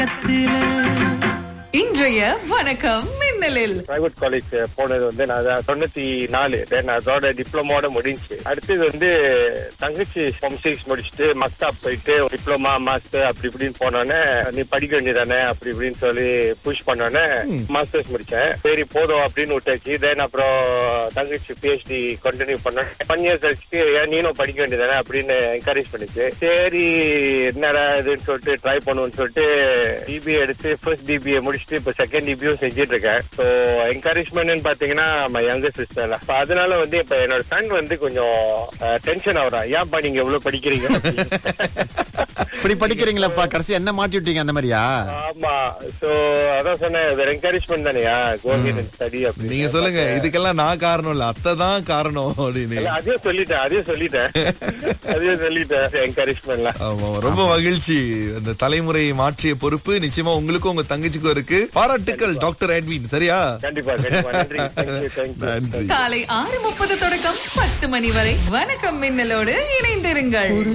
இன்றைய வணக்கம் மின்னலில் private college போனது வந்து நான் அதான் தொண்ணூத்தி நாலு தென் அதோட டிப்ளமோட முடிஞ்சு அடுத்தது வந்து தங்கச்சி ஃபார்ம் சிக்ஸ் முடிச்சுட்டு மஸ்தாப் போயிட்டு டிப்ளமா மாஸ்டர் அப்படி இப்படின்னு போனோடனே நீ படிக்க வேண்டியதானே அப்படி இப்படின்னு சொல்லி புஷ் பண்ணோன்னே மாஸ்டர்ஸ் முடிச்சேன் சரி போதும் அப்படின்னு விட்டாச்சு தென் அப்புறம் தங்கச்சி பிஹெச்டி கண்டினியூ பண்ணேன் ஒன் இயர்ஸ் கழிச்சுட்டு ஏன் நீனும் படிக்க வேண்டியதானே அப்படின்னு என்கரேஜ் பண்ணிச்சு சரி என்னடா இதுன்னு சொல்லிட்டு ட்ரை பண்ணுவோம்னு சொல்லிட்டு டிபிஏ எடுத்து ஃபர்ஸ்ட் டிபிஏ முடிச்சுட்டு இப்போ செகண்ட் டிபியும் செஞ்சுட்டு இருக்கேன் ஸோ என்கரேஜ்மெண்ட்னு பாத்தீங்கன்னா மை யங்கர் சிஸ்டர் அப்ப அதனால வந்து இப்ப என்னோட சன் வந்து கொஞ்சம் டென்ஷன் ஆகுறான் ஏன்ப்பா நீங்க எவ்வளவு படிக்கிறீங்க இப்படி படிக்கிறீங்களாப்பா கடைசி என்ன மாட்டி விட்டீங்க அந்த மாதிரியா ஆமா சோ அதான் சொன்னேன் என்கரேஜ்மெண்ட் தானேயா கோவிட் ஸ்டடி அப்படி நீங்க சொல்லுங்க இதுக்கெல்லாம் நான் காரணம் இல்ல அத்தை தான் காரணம் அப்படின்னு இல்ல, அதையும் சொல்லிட்டேன் அதையும் சொல்லிட்டேன் அதையும் சொல்லிட்டேன் என்கரேஜ்மெண்ட்லாம் ஆமா ரொம்ப மகிழ்ச்சி அந்த தலைமுறையை மாற்றிய பொறுப்பு நிச்சயமா உங்களுக்கும் உங்க தங்கச்சிக்கும் இருக்கு பாராட்டுக்கள் டாக்டர் எட்வின் சரியா கண்டிப்பா கண்டிப்பா நன்றி தேங்க்யூ தேங்க்யூ நன்றி காலை ஆறு முப்பது தொடக்கம் பத்து மணி வரை வணக்கம் மின்னலோடு இணைந்திருங்கள்